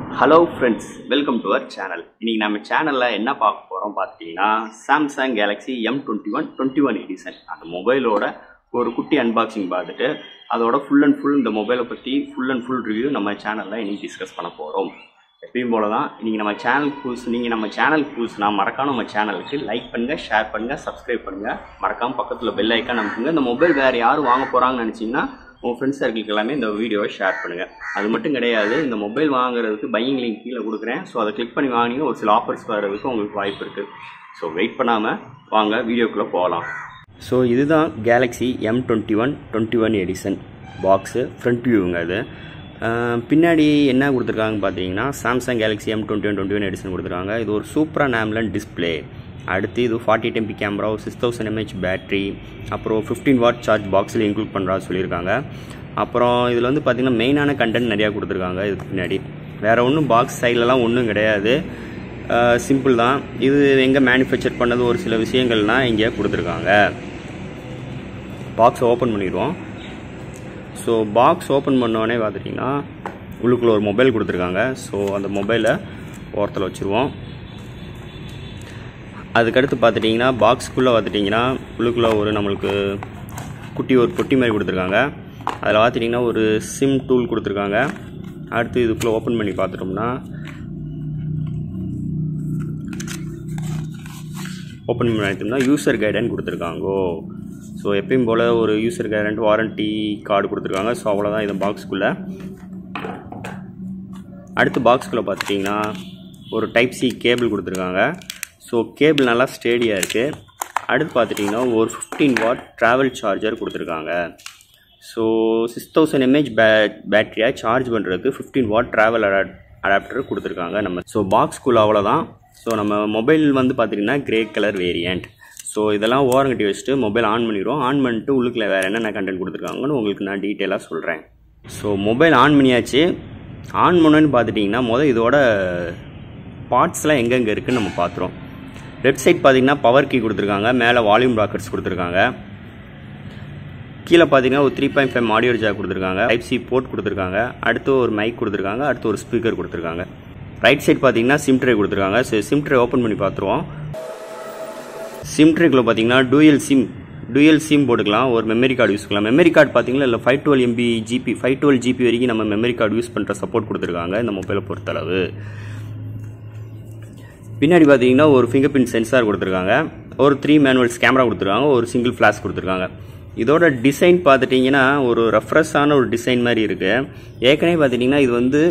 hello friends welcome to our channel இன்னைக்கு நம்ம சேனலில் என்ன பார்க்க போகிறோம் பார்த்தீங்கன்னா Samsung Galaxy M twenty one twenty one edition அந்த மொபைலோட ஒரு குட்டி அன்பாக்சிங் பார்த்துட்டு அதோட ஃபுல் அண்ட் ஃபுல் இந்த மொபைலை பற்றி ஃபுல் அண்ட் ஃபுல் ரிவ்யூ நம்ம சேனலில் இன்னைக்கு டிஸ்கஸ் பண்ண போகிறோம் எப்பயும் போல தான் இன்றைக்கி நம்ம சேனல் புதுசு நீங்கள் நம்ம சேனல் புதுசுனா மறக்காம நம்ம சேனலுக்கு லைக் பண்ணுங்கள் ஷேர் பண்ணுங்கள் சப்ஸ்கிரைப் பண்ணுங்கள் மறக்காமல் பக்கத்தில் பெல் ஐக்கான் அனுப்புங்க இந்த மொபைல் வேறு யார் வாங்க போகிறாங்கன்னு நினச்சிங்கன்னா உங்கள் ஃப்ரெண்ட்ஸ் சர்க்கிளுக்கு எல்லாமே இந்த வீடியோவை ஷேர் பண்ணுங்கள் அது மட்டும் கிடையாது இந்த மொபைல் வாங்குறதுக்கு பையிங் லிங்க் கீழே கொடுக்குறேன் ஸோ அதை கிளிக் பண்ணி வாங்கினீங்க ஒரு சில ஆஃபர்ஸ் வர்றதுக்கு உங்களுக்கு வாய்ப்பு இருக்குது ஸோ வெயிட் பண்ணாமல் வாங்க வீடியோக்குள்ளே போகலாம் ஸோ இதுதான் Galaxy M twenty one twenty one edition box front வியூங்க அது அஹ் பின்னாடி என்ன கொடுத்துருக்காங்க பார்த்தீங்கன்னா Samsung Galaxy M twenty one twenty one edition கொடுத்துருக்காங்க இது ஒரு சூப்பராக நேம்லன் டிஸ்பிளே அடுத்து இது forty MP camera six thousand mAh battery அப்புறம் ஃபிஃப்டீன் வாட் சார்ஜ் பாக்ஸில் இன்க்ளூட் பண்ணுறா சொல்லியிருக்காங்க அப்புறம் இதில் வந்து பார்த்திங்கன்னா மெயினான கண்டென்ட் நிறையா கொடுத்துருக்காங்க இதுக்கு பின்னாடி வேறு ஒன்றும் பாக்ஸ் சைட்லலாம் ஒன்றும் கிடையாது சிம்பிள் தான் இது எங்கே மேனுஃபேக்சர் பண்ணது ஒரு சில விஷயங்கள்லாம் இங்கே கொடுத்துருக்காங்க பாக்ஸை ஓப்பன் பண்ணிடுவோம் ஸோ பாக்ஸ் ஓப்பன் பண்ணோடனே பார்த்துட்டிங்கன்னா உள்ளுக்குள்ளே ஒரு மொபைல் கொடுத்துருக்காங்க ஸோ அந்த மொபைலை ஓரத்தில் வச்சுருவோம் அதுக்கடுத்து பார்த்துட்டிங்கன்னா பாக்ஸ்க்குள்ளே பார்த்துட்டிங்கன்னா உள்ளுக்குள்ளே ஒரு நம்மளுக்கு குட்டி ஒரு பொட்டி மாதிரி கொடுத்துருக்காங்க அதில் பார்த்துட்டிங்கன்னா ஒரு சிம் டூல் கொடுத்துருக்காங்க அடுத்து இதுக்குள்ளே ஓப்பன் பண்ணி பார்த்துட்டோம்னா ஓப்பன் பண்ணி எடுத்தோம்னா யூசர் கைடன் கொடுத்துருக்காங்கோ ஸோ எப்பயும் போல் ஒரு யூசர் கைடன்ட் வாரண்ட்டி கார்டு கொடுத்துருக்காங்க ஸோ அவ்வளோதான் இது பாக்ஸ்க்குள்ளே அடுத்து பாக்ஸ்குள்ளே பார்த்துட்டிங்கன்னா ஒரு டைப் சி கேபிள் கொடுத்துருக்காங்க ஸோ கேபிள் நல்லா ஸ்டேடியாக இருக்குது அடுத்து பார்த்துட்டிங்கன்னா ஒரு ஃபிஃப்டீன் வாட் ட்ராவல் சார்ஜர் கொடுத்துருக்காங்க ஸோ சிக்ஸ் தௌசண்ட் எம்ஏஹெச் பே பேட்டரியாக சார்ஜ் பண்ணுறதுக்கு fifteen watt travel adapt adapter கொடுத்துருக்காங்க நம்ம ஸோ பாக்ஸ்குள்ளே அவ்வளோதான் ஸோ நம்ம மொபைல் வந்து பார்த்திங்கன்னா கிரே கலர் வேரியண்ட் ஸோ இதெல்லாம் ஓரங்கட்டி வச்சுட்டு மொபைல் ஆன் பண்ணிடுவோம் ஆன் பண்ணிட்டு உள்ளுக்குள்ள வேறு என்னென்ன கண்டென்ட் கொடுத்துருக்காங்கன்னு உங்களுக்கு நான் டீட்டெயிலாக சொல்கிறேன் ஸோ மொபைல் ஆன் பண்ணியாச்சு ஆன் பண்ணோன்னு பார்த்துட்டிங்கன்னா முதல் இதோட பார்ட்ஸ்லாம் எங்கெங்கே இருக்குன்னு நம்ம பார்த்துருவோம் லெஃப்ட் சைட் பார்த்தீங்கன்னா பவர் கீ கொடுத்துருக்காங்க மேலே வால்யூம் ராக்கெட்ஸ் கொடுத்துருக்காங்க கீழே பார்த்தீங்கன்னா ஒரு three point five audio jack கொடுத்துருக்காங்க டைப் சி போர்ட் கொடுத்துருக்காங்க அடுத்து ஒரு மைக் கொடுத்துருக்காங்க அடுத்து ஒரு ஸ்பீக்கர் கொடுத்துருக்காங்க ரைட் சைட் பார்த்தீங்கன்னா சிம் ட்ரே கொடுத்துருக்காங்க ஸோ சிம் ட்ரே ஓப்பன் பண்ணி பார்த்துருவோம் சிம் ட்ரேக்குள்ள பார்த்தீங்கன்னா டூயல் சிம் டூயல் சிம் போட்டுக்கலாம் ஒரு மெமரி கார்டு யூஸ் பண்ணலாம் மெமரி கார்டு பார்த்தீங்கன்னா இல்லை five twelve MB GB five twelve GB வரைக்கும் நம்ம மெமரி கார்டு யூஸ் பண்ணுற சப்போர்ட் கொடுத்துருக்காங்க இந்த மொபைலை பொறுத்தளவு பின்னாடி பார்த்தீங்கன்னா ஒரு ஃபிங்கர் பிரிண்ட் சென்சார் கொடுத்துருக்காங்க ஒரு த்ரீ மேனுவல்ஸ் கேமரா கொடுத்துருக்காங்க ஒரு சிங்கிள் ஃப்ளாஷ் கொடுத்துருக்காங்க இதோட டிசைன் பார்த்துட்டிங்கன்னா ஒரு ரெஃப்ரெஷ்ஷான ஒரு டிசைன் மாதிரி இருக்குது ஏற்கனவே பார்த்துட்டிங்கன்னா இது வந்து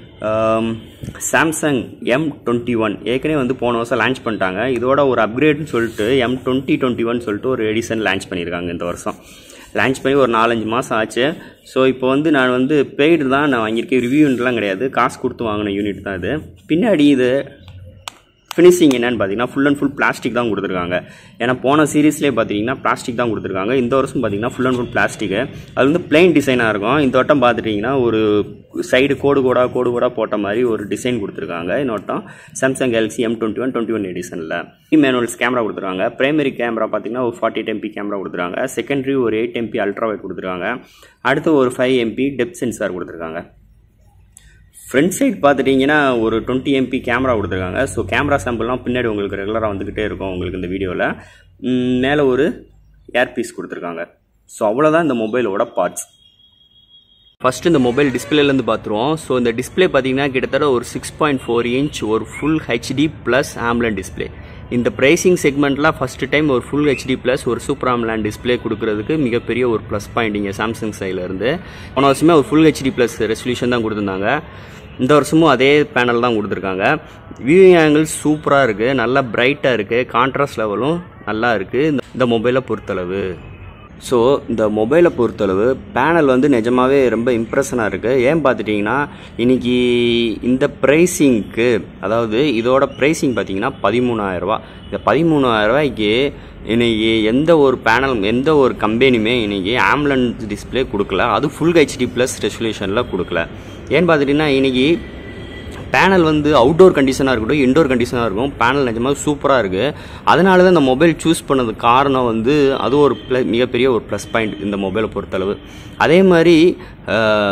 சாம்சங் எம் டுவெண்ட்டி ஒன் ஏற்கனவே வந்து போன வருஷம் லான்ச் பண்ணிட்டாங்க இதோட ஒரு அப்கிரேட்னு சொல்லிட்டு எம் டுவெண்ட்டி டுவெண்ட்டி ஒன் சொல்லிட்டு ஒரு எடிசன் லான்ச் பண்ணியிருக்காங்க இந்த வருஷம் லான்ச் பண்ணி ஒரு நாலஞ்சு மாதம் ஆச்சு ஸோ இப்போ வந்து நான் வந்து பெய்டு தான் நான் வாங்கியிருக்கேன் ரிவ்யூன்ட்லாம் கிடையாது காசு கொடுத்து வாங்கின யூனிட் தான் இது பின்னாடி இது ஃபினிஷிங் என்னன்னு பார்த்தீங்கன்னா ஃபுல் அண்ட் ஃபுல் பிளாஸ்டிக் தான் கொடுத்துருக்காங்க ஏன்னா போன சீரீஸ்லேயே பார்த்தீங்கன்னா பிளாஸ்டிக் தான் கொடுத்துருக்காங்க இந்த வருஷம் பார்த்தீங்கன்னா ஃபுல் அண்ட் ஃபுல் பிளாஸ்டிக்கு அது வந்து பிளெயின் டிசைனாக இருக்கும் இந்த வட்டம் பார்த்துட்டிங்கன்னா ஒரு சைடு கோடு கோடா கோடு கோடா போட்ட மாதிரி ஒரு டிசைன் கொடுத்துருக்காங்க இன்னொட்டம் Samsung Galaxy M twenty one twenty one எடிஷனில் மேனுவல்ஸ் கேமரா கொடுத்துருக்காங்க பிரைமரி கேமரா பார்த்தீங்கன்னா ஒரு ஃபார்ட்டி எம்பி கேமரா கொடுத்துருக்காங்க செகண்டரி ஒரு எயிட் எம்பி அல்ட்ரா வைட் கொடுத்துருக்காங்க அடுத்து ஒரு ஃபைவ் எம்பி டெப்த் சென்சார் கொடுத்துருக்காங்க ஃப்ரண்ட் சைட் பார்த்துட்டிங்கன்னா ஒரு டுவெண்ட்டி எம்பி கேமரா கொடுத்துருக்காங்க ஸோ கேமரா சாம்பிள்லாம் பின்னாடி உங்களுக்கு ரெகுலராக வந்துக்கிட்டே இருக்கும் உங்களுக்கு இந்த வீடியோவில் மேலே ஒரு ஏர்பீஸ் கொடுத்துருக்காங்க ஸோ அவ்வளோதான் இந்த மொபைலோட பார்ட்ஸ் ஃபஸ்ட்டு இந்த மொபைல் டிஸ்பிளேலேருந்து பார்த்துருவோம் ஸோ இந்த டிஸ்பிளே பார்த்தீங்கன்னா கிட்டத்தட்ட ஒரு சிக்ஸ் பாயிண்ட் ஃபோர் இன்ச் ஒரு full HD plus AMOLED display இந்த ப்ரைசிங் செக்மெண்ட்டில் ஃபஸ்ட்டு டைம் ஒரு ஃபுல் ஹெச்டி ப்ளஸ் ஒரு சூப்பர் ஆம்லேண்ட் டிஸ்பிளே கொடுக்கறதுக்கு மிகப்பெரிய ஒரு ப்ளஸ் பாயிண்ட் இங்கே சாம்சங் சைட்லேருந்து போன வருஷமே ஒரு ஃபுல் ஹெச்டி ப்ளஸ் ரெசல்யூஷன் தான் கொடுத்துருந்தாங்க இந்த வருஷமும் அதே பேனல் தான் கொடுத்துருக்காங்க வியூவிங் ஆங்கிள் சூப்பராக இருக்குது நல்லா பிரைட்டாக இருக்குது கான்ட்ராஸ்ட் லெவலும் நல்லா இருக்குது இந்த மொபைலை பொறுத்தளவு ஸோ இந்த மொபைலை பொறுத்தளவு பேனல் வந்து நிஜமாவே ரொம்ப இம்ப்ரெஷனாக இருக்குது ஏன் பார்த்துட்டிங்கன்னா இன்றைக்கி இந்த ப்ரைஸிங்க்கு அதாவது இதோட ப்ரைஸிங் பார்த்தீங்கன்னா பதிமூணாயிரரூபா இந்த பதிமூணாயிரரூபாய்க்கு இன்றைக்கி எந்த ஒரு பேனல் எந்த ஒரு கம்பெனியுமே இன்றைக்கி ஆம்புலன்ஸ் டிஸ்பிளே கொடுக்கல அது ஃபுல் ஹெச்டி ப்ளஸ் ரெசல்யூஷனில் கொடுக்கல ஏன்னு பார்த்துட்டிங்கன்னா இன்றைக்கி பேனல் வந்து அவுட்டோர் கண்டிஷனாக இருக்கட்டும் இன்டோர் கண்டிஷனாக இருக்கும் பேனல் நிஜமாக சூப்பராக இருக்குது அதனால தான் இந்த மொபைல் சூஸ் பண்ணது காரணம் வந்து அது ஒரு ப்ள மிகப்பெரிய ஒரு ப்ளஸ் பாயிண்ட் இந்த மொபைலை பொறுத்தளவு அதே மாதிரி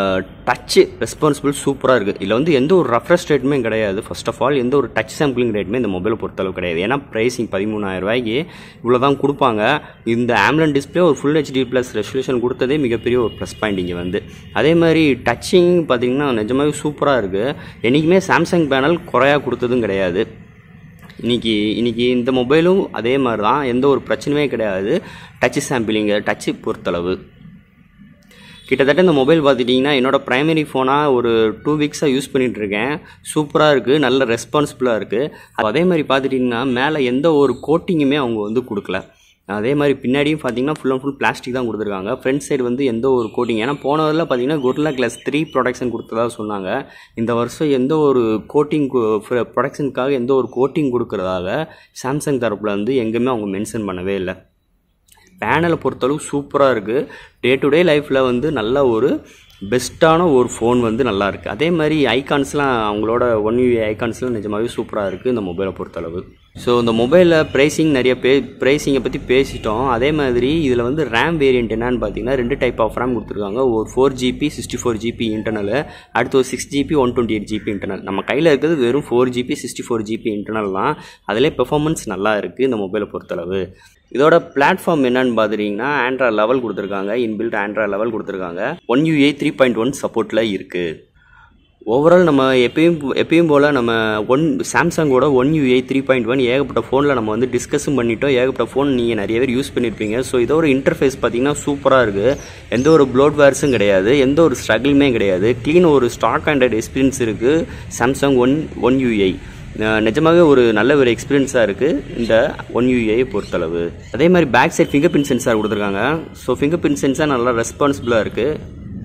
டச்சு ரெஸ்பான்சிபிள் சூப்பராக இருக்குது இதில் வந்து எந்த ஒரு ரெஃப்ரெஷ் ரேட்டுமே கிடையாது ஃபர்ஸ்ட் ஆஃப் ஆல் எந்த ஒரு டச் சாம்பிளிங் ரேட்டுமே இந்த மொபைலை பொறுத்தளவு கிடையாது ஏன்னா ப்ரைஸிங் பதிமூணாயிரம் ரூபாய்க்கு இவ்வளோ தான் கொடுப்பாங்க இந்த ஆம்லன் டிஸ்பிளே ஒரு ஃபுல் ஹெச்டி ப்ளஸ் ரெசல்யூஷன் கொடுத்ததே மிகப்பெரிய ஒரு ப்ளஸ் பாயிண்ட் இங்கே வந்து அதே மாதிரி டச்சிங் பார்த்தீங்கன்னா நிஜமாவே சூப்பராக இருக்குது என்றைக்குமே சாம்சங் பேனல் குறையாக கொடுத்ததும் கிடையாது இன்னைக்கு இன்னைக்கு இந்த மொபைலும் அதே மாதிரி தான் எந்த ஒரு பிரச்சனையுமே கிடையாது டச்சு சாம்பிளிங்கு டச்சு பொறுத்தளவு கிட்டத்தட்ட இந்த மொபைல் பார்த்துட்டிங்கன்னா என்னோட ப்ரைமரி ஃபோனாக ஒரு டூ வீக்ஸாக யூஸ் பண்ணிகிட்டு இருக்கேன் சூப்பராக இருக்குது நல்ல ரெஸ்பான்சிபிளாக இருக்குது அதே மாதிரி பார்த்துட்டிங்கன்னா மேலே எந்த ஒரு கோட்டிங்குமே அவங்க வந்து கொடுக்கல அதே மாதிரி பின்னாடியும் பார்த்தீங்கன்னா ஃபுல் அண்ட் ஃபுல் பிளாஸ்டிக் தான் கொடுத்துருக்காங்க ஃப்ரண்ட் சைடு வந்து எந்த ஒரு கோட்டிங் ஏன்னா போனதில் பார்த்தீங்கன்னா கொர்லா கிளாஸ் த்ரீ ப்ரொடக்ஷன் கொடுத்ததா சொன்னாங்க இந்த வருஷம் எந்த ஒரு கோட்டிங் ப்ரொடக்ஷனுக்காக எந்த ஒரு கோட்டிங் கொடுக்குறதாக சாம்சங் தரப்பில் வந்து எங்கேயுமே அவங்க மென்ஷன் பண்ணவே இல்லை பேனலை பொறுத்தளவு சூப்பராக இருக்குது டே டு டே லைஃப்பில் வந்து நல்ல ஒரு பெஸ்ட்டான ஒரு ஃபோன் வந்து நல்லா இருக்குது அதே மாதிரி ஐகான்ஸ்லாம் அவங்களோட ஒன் யூ ஐகான்ஸ்லாம் நிஜமாகவே சூப்பராக இருக்குது இந்த மொபைலை பொறுத்தளவு ஸோ இந்த மொபைலில் ப்ரைஸிங் நிறைய பே ப்ரைஸிங்கை பற்றி பேசிட்டோம் அதே மாதிரி இதில் வந்து ரேம் வேரியண்ட் என்னன்னு பார்த்தீங்கன்னா ரெண்டு டைப் ஆஃப் ரேம் கொடுத்துருக்காங்க ஒரு four GB sixty four GB internal அடுத்து ஒரு six GB one twenty eight GB internal நம்ம கையில் இருக்கிறது வெறும் four GB sixty four GB internal தான் அதிலே பெர்ஃபார்மன்ஸ் நல்லா இருக்குது இந்த மொபைலை பொறுத்தளவு இதோட பிளாட்ஃபார்ம் என்னன்னு பார்த்துட்டிங்கன்னா ஆண்ட்ராய்ட் லெவல் கொடுத்துருக்காங்க இன்பில்ட் ஆண்ட்ராய்ட் லெவல் கொடுத்துருக்காங்க One UI three point one சப்போர்ட்டில் இருக்குது ஓவரால் நம்ம எப்பயும் எப்பயும் போல் நம்ம ஒன் சாம்சங்கோட One UI three point one ஏகப்பட்ட ஃபோனில் நம்ம வந்து டிஸ்கஸும் பண்ணிட்டோம் ஏகப்பட்ட ஃபோன் நீங்கள் நிறைய பேர் யூஸ் பண்ணியிருப்பீங்க ஸோ இதோட இன்டர்ஃபேஸ் பார்த்தீங்கன்னா சூப்பராக இருக்குது எந்த ஒரு ப்ளோட் வேர்ஸும் கிடையாது எந்த ஒரு ஸ்ட்ரகிளுமே கிடையாது க்ளீன் ஒரு ஸ்டாக் ஆண்ட்ராய்டு எக்ஸ்பீரியன்ஸ் இருக்குது சாம்சங் ஒன் ஒன் யூஐ நிஜமாகவே ஒரு நல்ல ஒரு எக்ஸ்பீரியன்ஸாக இருக்குது இந்த ஒன் யூஏயை பொறுத்தளவு அதே மாதிரி back side fingerprint sensor கொடுத்துருக்காங்க ஸோ ஃபிங்கர் பிரிண்ட் சென்சார் நல்லா ரெஸ்பான்சிபிளாக இருக்குது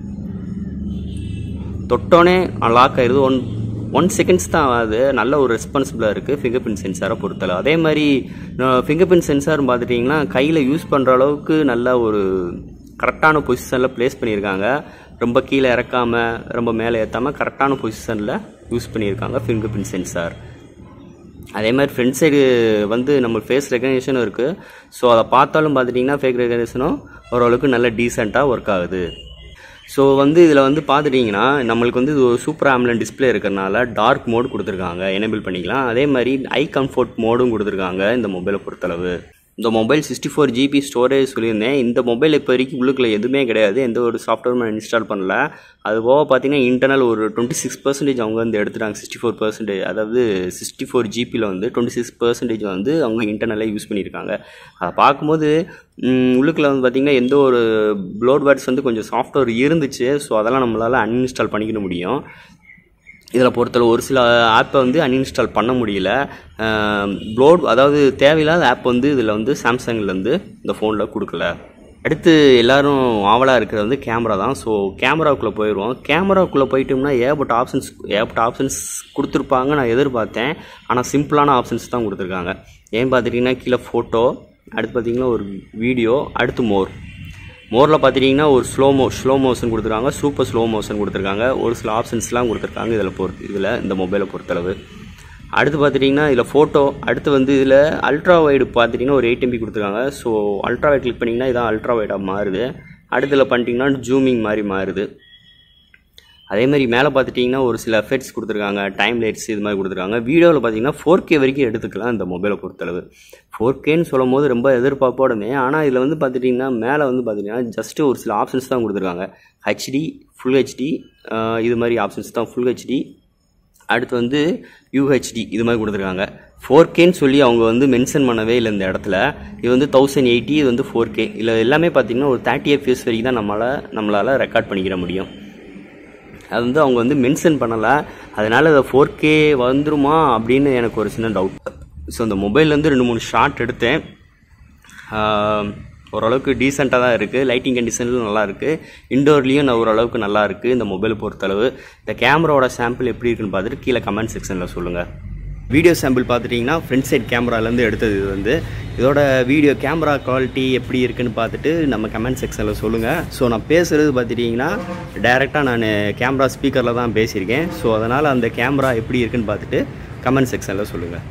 தொட்டோனே லாக் ஆயிடுது ஒன் ஒன் செகண்ட்ஸ் தான் ஆகுது நல்ல ஒரு ரெஸ்பான்சிபிளாக இருக்குது ஃபிங்கர் பிரிண்ட் சென்சாரை பொறுத்தளவு அதே மாதிரி ஃபிங்கர் பிரிண்ட் சென்சார் பார்த்துட்டிங்கன்னா கையில் யூஸ் பண்ணுற அளவுக்கு நல்ல ஒரு கரெக்டான பொசிஷனில் ப்ளேஸ் பண்ணியிருக்காங்க ரொம்ப கீழே இறக்காமல் ரொம்ப மேலே ஏற்றாமல் கரெக்டான பொசிஷனில் யூஸ் பண்ணியிருக்காங்க ஃபிங்கர் பிரிண்ட் சென்சார் அதே மாதிரி ஃப்ரண்ட் சைடு வந்து நம்ம ஃபேஸ் ரெகனேஷனும் இருக்குது ஸோ அதை பார்த்தாலும் பார்த்துட்டிங்கன்னா ஃபேக் ரெகனேஷனும் ஓரளவுக்கு நல்ல டீசெண்டாக ஒர்க் ஆகுது ஸோ வந்து இதில் வந்து பார்த்துட்டிங்கன்னா நம்மளுக்கு வந்து இது ஒரு சூப்பர் ஆம்லன் டிஸ்பிளே இருக்கிறனால டார்க் மோட் கொடுத்துருக்காங்க எனேபிள் பண்ணிக்கலாம் அதே மாதிரி ஐ கம்ஃபர்ட் மோடும் கொடுத்துருக்காங்க இந்த மொபைலை பொறுத்தளவு இந்த mobile sixty four GB storage சொல்லியிருந்தேன் இந்த மொபைல் இப்போ வரைக்கும் உள்ளுக்குள்ள எதுவுமே கிடையாது எந்த ஒரு சாஃப்ட்வேர் நான் இன்ஸ்டால் பண்ணல அது போக பார்த்தீங்கன்னா இன்டர்னல் ஒரு டுவெண்ட்டி சிக்ஸ் பர்சன்டேஜ் அவங்க வந்து எடுத்துட்டாங்க சிக்ஸ்டி ஃபோர் பர்சன்டேஜ் அதாவது சிக்ஸ்டி ஃபோர் ஜிபியில் வந்து டுவெண்ட்டி சிக்ஸ் பர்சன்டேஜ் வந்து அவங்க இன்டர்னலே யூஸ் பண்ணியிருக்காங்க அதை பார்க்கும்போது உள்ளுக்குள்ள வந்து பார்த்திங்கன்னா எந்த ஒரு ப்ளோட் வேர்ட்ஸ் வந்து கொஞ்சம் சாஃப்ட்வேர் இருந்துச்சு ஸோ அதெல்லாம் நம்மளால் அன்இன்ஸ்டால் பண்ணிக்க முடியும் இதில் பொறுத்தளவு ஒரு சில ஆப்பை வந்து அன்இன்ஸ்டால் பண்ண முடியல ப்ளோட் அதாவது தேவையில்லாத ஆப் வந்து இதில் வந்து சாம்சங்கில் வந்து இந்த ஃபோனில் கொடுக்கல அடுத்து எல்லாரும் ஆவலாக இருக்கிறது வந்து கேமரா தான் ஸோ கேமராவுக்குள்ளே போயிடுவோம் கேமராவுக்குள்ளே போயிட்டோம்னா ஏகப்பட்ட ஆப்ஷன்ஸ் ஏகப்பட்ட ஆப்ஷன்ஸ் கொடுத்துருப்பாங்க நான் எதிர்பார்த்தேன் ஆனால் சிம்பிளான ஆப்ஷன்ஸ் தான் கொடுத்துருக்காங்க ஏன் பார்த்துட்டிங்கன்னா கீழே ஃபோட்டோ அடுத்து பார்த்திங்கன்னா ஒரு வீடியோ அடுத்து மோர் மோரில் பார்த்துட்டிங்கன்னா ஒரு ஸ்லோ மோ ஸ்லோ மோஷன் கொடுத்துருக்காங்க சூப்பர் ஸ்லோ மோஷன் கொடுத்துருக்காங்க ஒரு சில ஆப்ஷன்ஸ்லாம் கொடுத்துருக்காங்க இதில் பொறுத்து இதில் இந்த மொபைலை பொறுத்தளவு அடுத்து பார்த்துட்டிங்கன்னா இதில் ஃபோட்டோ அடுத்து வந்து இதில் அல்ட்ரா வைடு பார்த்துட்டிங்கன்னா ஒரு எயிட் எம்பி கொடுத்துருக்காங்க ஸோ அல்ட்ரா வைட் கிளிக் பண்ணிங்கன்னா இதான் அல்ட்ரா வைடாக மாறுது அடுத்து இதில் பண்ணிட்டிங்கன்னா ஜூமிங் மாதிரி மாறுது அதே மாதிரி மேலே பார்த்துட்டிங்கன்னா ஒரு சில எஃபெக்ட்ஸ் கொடுத்துருக்காங்க டைம் லைட்ஸ் இது மாதிரி கொடுத்துருக்காங்க வீடியோவில் பார்த்தீங்கன்னா ஃபோர் கே வரைக்கும் எடுத்துக்கலாம் இந்த மொபைலை பொறுத்தளவு ஃபோர் கேன்னு சொல்லும் போது ரொம்ப எதிர்பார்ப்போடமே ஆனால் இதில் வந்து பார்த்துட்டிங்கன்னா மேலே வந்து பார்த்திங்கன்னா ஜஸ்ட்டு ஒரு சில ஆப்ஷன்ஸ் தான் கொடுத்துருக்காங்க ஹெச்டி ஃபுல் ஹெச்டி இது மாதிரி ஆப்ஷன்ஸ் தான் ஃபுல் ஹெச்டி அடுத்து வந்து யூஹெச்டி இது மாதிரி கொடுத்துருக்காங்க ஃபோர் கேன்னு சொல்லி அவங்க வந்து மென்ஷன் பண்ணவே இல்லை இந்த இடத்துல இது வந்து தௌசண்ட் எயிட்டி இது வந்து ஃபோர் கே இதில் எல்லாமே பார்த்திங்கன்னா ஒரு தேர்ட்டி எஃப்எஸ் வரைக்கும் தான் நம்மளால் நம்மளால் ரெக்கார்ட் பண்ணிக்கிற முடியும் அது வந்து அவங்க வந்து மென்ஷன் பண்ணலை அதனால் அதை ஃபோர் கே வந்துருமா அப்படின்னு எனக்கு ஒரு சின்ன டவுட் ஸோ அந்த மொபைல்லேருந்து ரெண்டு மூணு ஷாட் எடுத்தேன் ஓரளவுக்கு டீசெண்டாக தான் இருக்குது லைட்டிங் கண்டிஷன்லும் நல்லா இருக்குது இண்டோர்லேயும் நான் ஓரளவுக்கு நல்லா இருக்குது இந்த மொபைல் பொறுத்தளவு இந்த கேமராவோட சாம்பிள் எப்படி இருக்குன்னு பார்த்துட்டு கீழே கமெண்ட் செக்ஷனில் சொல்லுங்கள் வீடியோ சாம்பிள் பார்த்துட்டிங்கன்னா ஃப்ரண்ட் சைட் கேமராலேருந்து எடுத்தது இது வந்து இதோட வீடியோ கேமரா குவாலிட்டி எப்படி இருக்குன்னு பார்த்துட்டு நம்ம கமெண்ட் செக்ஷனில் சொல்லுங்கள் ஸோ நான் பேசுகிறது பார்த்துட்டிங்கன்னா டைரெக்டாக நான் கேமரா ஸ்பீக்கரில் தான் பேசியிருக்கேன் ஸோ அதனால் அந்த கேமரா எப்படி இருக்குன்னு பார்த்துட்டு கமெண்ட் செக்ஷனில் சொல்லுங்கள்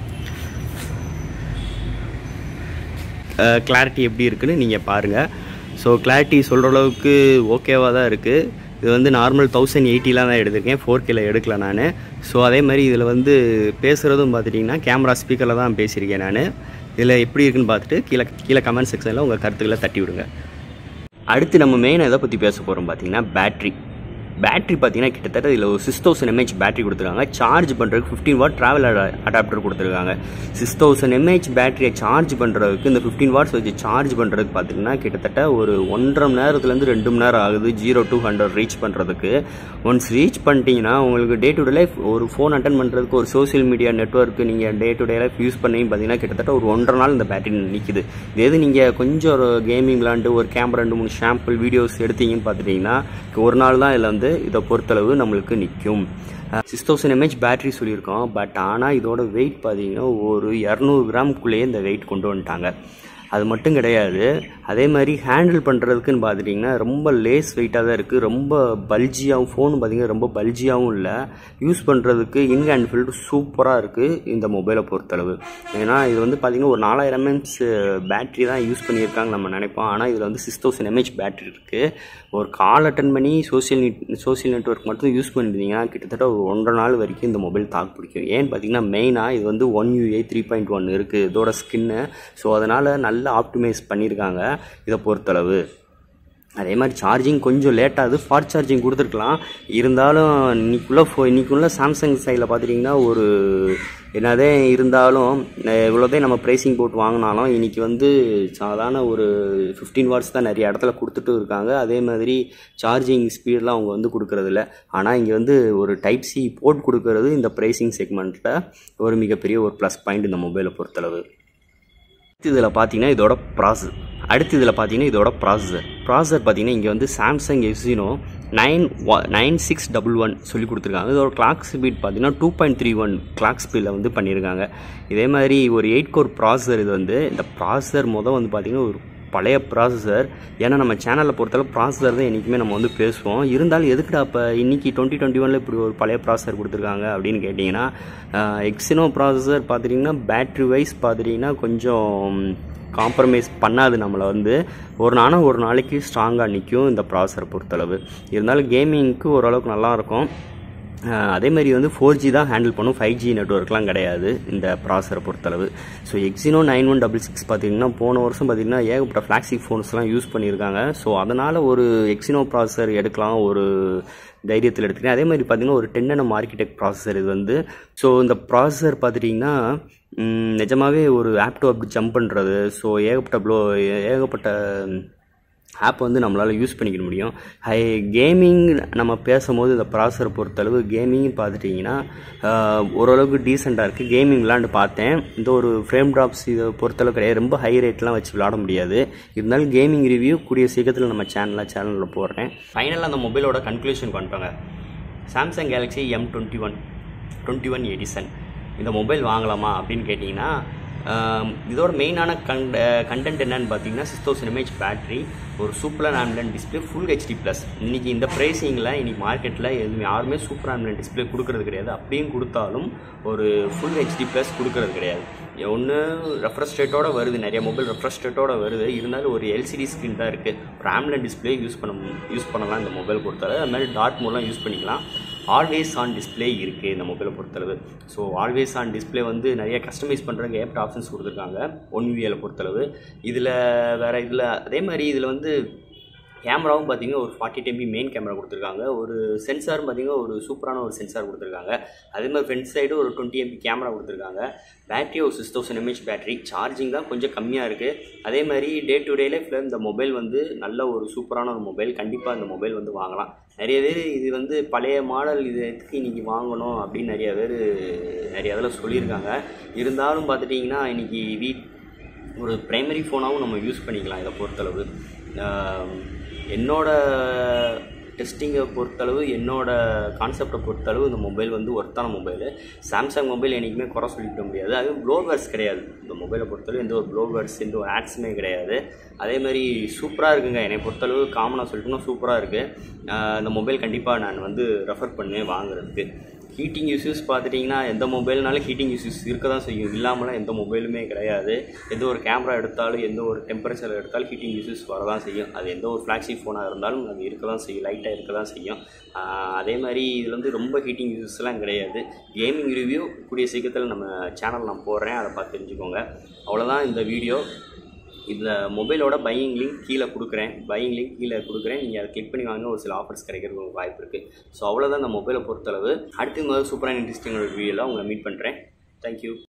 கிளாரிட்டி எப்படி இருக்குன்னு நீங்கள் பாருங்கள் ஸோ கிளாரிட்டி சொல்கிற அளவுக்கு ஓகேவாக தான் இருக்குது இது வந்து நார்மல் தௌசண்ட் எயிட்டிலாம் தான் எடுத்திருக்கேன் ஃபோர் கேல எடுக்கல நான் ஸோ அதே மாதிரி இதில் வந்து பேசுகிறதும் பார்த்துட்டிங்கன்னா கேமரா ஸ்பீக்கரில் தான் பேசியிருக்கேன் நான் இதில் எப்படி இருக்குன்னு பார்த்துட்டு கீழே கீழே கமெண்ட் செக்ஷனில் உங்கள் கருத்துக்களை தட்டி விடுங்க அடுத்து நம்ம மெயின் எதை பற்றி பேச போகிறோம் பார்த்தீங்கன்னா பேட்ரி பேட்ரி பார்த்தீங்கன்னா கிட்டத்தட்ட இதில் ஒரு சிக்ஸ் தௌசண்ட் எம்ஏஹெச் பேட்டரி கொடுத்துருக்காங்க சார்ஜ் பண்ணுறதுக்கு ஃபிஃப்டீன் வாட் ட்ராவல் அடாப்டர் கொடுத்துருக்காங்க சிக்ஸ் தௌசண்ட் எம்ஏஹெச் பேட்டரியை சார்ஜ் பண்ணுறதுக்கு இந்த ஃபிஃப்டீன் வாட்ஸ் வச்சு சார்ஜ் பண்ணுறதுக்கு பார்த்தீங்கன்னா கிட்டத்தட்ட ஒரு ஒன்றரை மணி நேரத்துலேருந்து ரெண்டு மணி நேரம் ஆகுது ஜீரோ டூ ஹண்ட்ரட் ரீச் பண்ணுறதுக்கு ஒன்ஸ் ரீச் பண்ணிட்டீங்கன்னா உங்களுக்கு டே டு டே லைஃப் ஒரு ஃபோன் அட்டன் பண்ணுறதுக்கு ஒரு சோஷியல் மீடியா நெட்ஒர்க் நீங்கள் day to day life use பண்ணி பார்த்தீங்கன்னா கிட்டத்தட்ட ஒரு ஒன்றரை நாள் இந்த பேட்டரி நிற்கிது இது எது நீங்கள் கொஞ்சம் ஒரு கேமிங் விளாண்டு ஒரு கேமரா ரெண்டு மூணு ஷாம்பிள் வீடியோஸ் எடுத்தீங்கன்னு பார்த்துட்டிங்கன்னா ஒரு நாள் தான் இதில் வந்து இதை பொறுத்தளவு நம்மளுக்கு நிற்கும் சிக்ஸ் தௌசண்ட் எம்ஏஹெச் பேட்டரி சொல்லியிருக்கோம் பட் ஆனால் இதோட வெயிட் பார்த்தீங்கன்னா ஒரு இரநூறு கிராமுக்குள்ளேயே இந்த வெயிட் கொண்டு வந்துட்டாங்க அது மட்டும் கிடையாது அதே மாதிரி ஹேண்டில் பண்ணுறதுக்குன்னு பார்த்துட்டிங்கன்னா ரொம்ப லேஸ் வெயிட்டாக தான் இருக்குது ரொம்ப பல்ஜியாகவும் ஃபோன் பார்த்திங்கன்னா ரொம்ப பல்ஜியாகவும் இல்லை யூஸ் பண்ணுறதுக்கு இன் ஹேண்ட் ஃபில்டு சூப்பராக இருக்குது இந்த மொபைலை பொறுத்தளவு ஏன்னா இது வந்து பார்த்திங்கன்னா ஒரு நாலாயிரம் எம்எம்ஸ் பேட்ரி தான் யூஸ் பண்ணியிருக்காங்க நம்ம நினைப்போம் ஆனால் இதில் வந்து சிக்ஸ் தௌசண்ட் எம்ஏஹெச் பேட்ரி இருக்குது ஒரு கால் அட்டன் பண்ணி சோஷியல் சோஷியல் நெட்ஒர்க் மட்டும் யூஸ் பண்ணியிருந்தீங்கன்னா கிட்டத்தட்ட ஒரு ஒன்றரை நாள் வரைக்கும் இந்த மொபைல் தாக்கு பிடிக்கும் ஏன்னு பார்த்தீங்கன்னா மெயினாக இது வந்து One UI three point one இருக்குது இதோட ஸ்கின்னு ஸோ அதனால் நல்லா ஆப்டிமைஸ் பண்ணியிருக்காங்க இதை பொறுத்தளவு அதே மாதிரி சார்ஜிங் கொஞ்சம் லேட்டாகுது ஃபாஸ்ட் சார்ஜிங் கொடுத்துருக்கலாம் இருந்தாலும் இன்னைக்குள்ள ஃபோ இன்னைக்குள்ள சாம்சங் சைடில் பார்த்துட்டிங்கன்னா ஒரு என்னதே இருந்தாலும் இவ்வளோதே நம்ம ப்ரைஸிங் போட்டு வாங்கினாலும் இன்றைக்கி வந்து சாதாரண ஒரு ஃபிஃப்டீன் வாட்ஸ் தான் நிறைய இடத்துல கொடுத்துட்டு இருக்காங்க அதே மாதிரி சார்ஜிங் ஸ்பீடெலாம் அவங்க வந்து கொடுக்குறதில்ல ஆனால் இங்கே வந்து ஒரு டைப் சி போர்ட் கொடுக்கறது இந்த ப்ரைஸிங் செக்மெண்ட்டில் ஒரு மிகப்பெரிய ஒரு ப்ளஸ் பாயிண்ட் இந்த மொபைலை பொறுத்தளவு அடுத்து இதில் பார்த்தீங்கன்னா இதோட ப்ராசஸ் அடுத்து இதில் பார்த்தீங்கன்னா இதோட ப்ராசஸர் ப்ராசஸர் பார்த்தீங்கன்னா இங்கே வந்து Samsung Exynos nine nine six double one சொல்லி கொடுத்துருக்காங்க இதோட கிளாக் ஸ்பீட் பார்த்தீங்கன்னா two point three one clock ஸ்பீடில் வந்து பண்ணியிருக்காங்க இதே மாதிரி ஒரு எயிட் கோர் ப்ராசஸர் இது வந்து இந்த ப்ராசஸர் மொதல் வந்து பார்த்திங்கன்னா ஒரு பழைய ப்ராசஸர் ஏன்னா நம்ம சேனலில் பொறுத்தளவு ப்ராசஸர் தான் என்றைக்குமே நம்ம வந்து பேசுவோம் இருந்தாலும் எதுக்குடா இப்போ இன்றைக்கி டுவெண்ட்டி டுவெண்ட்டி ஒனில் இப்படி ஒரு பழைய ப்ராசஸர் கொடுத்துருக்காங்க அப்படின்னு கேட்டிங்கன்னா எக்ஸினோ ப்ராசஸர் பார்த்துட்டிங்கன்னா பேட்ரி வைஸ் பார்த்துட்டிங்கன்னா கொஞ்சம் காம்ப்ரமைஸ் பண்ணாது நம்மளை வந்து ஒரு நாளும் ஒரு நாளைக்கு ஸ்ட்ராங்காக நிற்கும் இந்த ப்ராசஸர் பொறுத்தளவு இருந்தாலும் கேமிங்க்கு ஓரளவுக்கு நல்லாயிருக்கும் அதே மாதிரி வந்து ஃபோர் ஜி தான் ஹேண்டில் பண்ணும் ஃபைவ் ஜி நெட்ஒர்க்லாம் கிடையாது இந்த ப்ராசரை பொறுத்தளவு so Exynos nine one double six பார்த்தீங்கன்னா போன வருஷம் பார்த்தீங்கன்னா ஏகப்பட்ட ஃப்ளாக்ஸிக் ஃபோன்ஸ்லாம் யூஸ் பண்ணியிருக்காங்க ஸோ அதனால் ஒரு எக்ஸினோ ப்ராசஸர் எடுக்கலாம் ஒரு தைரியத்தில் எடுத்துக்கிறேன் அதே மாதிரி பார்த்தீங்கன்னா ஒரு டென் என்எம் ஆர்கிடெக்ட் ப்ராசஸர் இது வந்து ஸோ இந்த ப்ராசஸர் பார்த்துட்டிங்கன்னா நிஜமாகவே ஒரு ஆப் டு ஆப் ஜம்ப் பண்ணுறது ஸோ ஏகப்பட்ட ப்ளோ ஏகப்பட்ட ஆப் வந்து நம்மளால் யூஸ் பண்ணிக்க முடியும் ஹை கேமிங் நம்ம பேசும்போது இந்த ப்ராசரை பொறுத்தளவு கேமிங் பார்த்துட்டிங்கன்னா ஓரளவுக்கு டீசெண்டாக இருக்குது கேமிங் விளாண்டு பார்த்தேன் இந்த ஒரு ஃப்ரேம் ட்ராப்ஸ் இதை பொறுத்தளவு கிடையாது ரொம்ப ஹை ரேட்லாம் வச்சு விளாட முடியாது இருந்தாலும் கேமிங் ரிவ்யூ கூடிய சீக்கிரத்தில் நம்ம சேனலில் சேனலில் போடுறேன் ஃபைனலாக அந்த மொபைலோட கன்க்ளூஷன் பண்ணிட்டாங்க Samsung Galaxy M twenty one twenty one edition இந்த மொபைல் வாங்கலாமா அப்படின்னு கேட்டிங்கன்னா இதோட மெயினான கண்ட கண்டென்ட் என்னன்னு பார்த்தீங்கன்னா சிக்ஸ் தௌசண்ட் எம்ஏஹெச் பேட்டரி ஒரு super AMOLED display full HD plus இன்றைக்கி இந்த ப்ரைஸிங்கில் இன்றைக்கி மார்க்கெட்டில் எதுவுமே யாருமே சூப்பர் ஆம்லன் டிஸ்பிளே கொடுக்கறது கிடையாது அப்படியும் கொடுத்தாலும் ஒரு ஃபுல் ஹெச்டி ப்ளஸ் கொடுக்கறது கிடையாது ஒன்று ரெஃப்ரெஷ் ரேட்டோட வருது நிறைய மொபைல் ரெஃப்ரெஷ் ரேட்டோட வருது இருந்தாலும் ஒரு எல்சிடி ஸ்க்ரீன் தான் இருக்குது ஒரு ஆம்லன் டிஸ்பிளே யூஸ் பண்ண யூஸ் பண்ணலாம் இந்த மொபைல் பொறுத்தவரை அது மாதிரி டாட் மோட்லாம் யூஸ் பண்ணிக்கலாம் ஆல்வேஸ் ஆன் டிஸ்பிளே இருக்குது இந்த மொபைலை பொறுத்தளவு ஸோ ஆல்வேஸ் ஆன் டிஸ்பிளே வந்து நிறைய கஸ்டமைஸ் பண்ணுறதுக்கு ஏப்ட் ஆப்ஷன்ஸ் கொடுத்துருக்காங்க ஒன் விஏல பொறுத்தளவு இதில் வேறு இதில் அதே மாதிரி இதில் வந்து கேமராவும் பார்த்தீங்கன்னா ஒரு ஃபார்ட்டி டெம்பி மெயின் கேமரா கொடுத்துருக்காங்க ஒரு சென்சாரும் பார்த்தீங்கன்னா ஒரு சூப்பரான ஒரு சென்சார் கொடுத்துருக்காங்க அதே மாதிரி ஃப்ரண்ட் சைடு ஒரு டுவெண்ட்டி எம்பி கேமரா கொடுத்துருக்காங்க பேட்டரி ஒரு six thousand mAh battery charging தான் கொஞ்சம் கம்மியாக இருக்குது அதே மாதிரி டே டு டே லைஃப்பில் இந்த மொபைல் வந்து நல்ல ஒரு சூப்பரான ஒரு மொபைல் கண்டிப்பாக இந்த மொபைல் வந்து வாங்கலாம் நிறைய பேர் இது வந்து பழைய மாடல் இது எதுக்கு இன்றைக்கி வாங்கணும் அப்படின்னு நிறைய பேர் நிறைய இதில் சொல்லியிருக்காங்க இருந்தாலும் பார்த்துட்டிங்கன்னா இன்றைக்கி வீட் ஒரு ப்ரைமரி ஃபோனாகவும் நம்ம யூஸ் பண்ணிக்கலாம் இதை பொறுத்தளவு என்னோட டெஸ்டிங்கை பொறுத்தளவு என்னோட கான்செப்டை பொறுத்தளவு இந்த மொபைல் வந்து ஒர்த்தான மொபைலு சாம்சங் மொபைல் என்றைக்குமே குறை சொல்லிக்க முடியாது அதுவும் ப்ளோவேர்ஸ் கிடையாது இந்த மொபைலை பொறுத்தளவு எந்த ஒரு ப்ளோவேர்ஸ் எந்த ஒரு ஆட்ஸுமே கிடையாது அதே மாதிரி சூப்பராக இருக்குங்க என்னை பொறுத்தளவு காமனாக சொல்லிட்டோம்னா சூப்பராக இருக்குது இந்த மொபைல் கண்டிப்பாக நான் வந்து ரெஃபர் பண்ணுவேன் வாங்குறதுக்கு ஹீட்டிங் இஷ்யூஸ் பார்த்துட்டிங்கன்னா எந்த மொபைல்னாலும் ஹீட்டிங் இஷ்யூஸ் இருக்க தான் செய்யும் இல்லாமலாம் எந்த மொபைலுமே கிடையாது எந்த ஒரு கேமரா எடுத்தாலும் எந்த ஒரு டெம்பரேச்சர் எடுத்தாலும் ஹீட்டிங் இஷ்யூஸ் வர தான் செய்யும் அது எந்த ஒரு ஃப்ளாக்ஷிப் ஃபோனாக இருந்தாலும் அது இருக்க தான் செய்யும் லைட்டாக இருக்க தான் செய்யும் ஆஹ் அதே மாதிரி இதில் வந்து ரொம்ப ஹீட்டிங் இஷ்யூஸ்லாம் கிடையாது கேமிங் ரிவ்யூ கூடிய சீக்கிரத்தில் நம்ம சேனல் நான் போடுறேன் அதை பார்த்து தெரிஞ்சுக்கோங்க அவ்வளோதான் இந்த வீடியோ இந்த மொபைலோட பையிங் லிங்க் கீழே கொடுக்குறேன் பையிங் லிங்க் கீழே கொடுக்குறேன் நீங்கள் அதை கிளிக் பண்ணி வாங்க ஒரு சில ஆஃபர்ஸ் கிடைக்கிறதுக்கு வாய்ப்பு இருக்குது ஸோ அவ்வளோதான் இந்த மொபைலை பொறுத்தளவு அடுத்து முதல் சூப்பரான இன்ட்ரெஸ்டிங் வீடியோவில் உங்களை மீட் பண்ணுறேன் தேங்க்யூ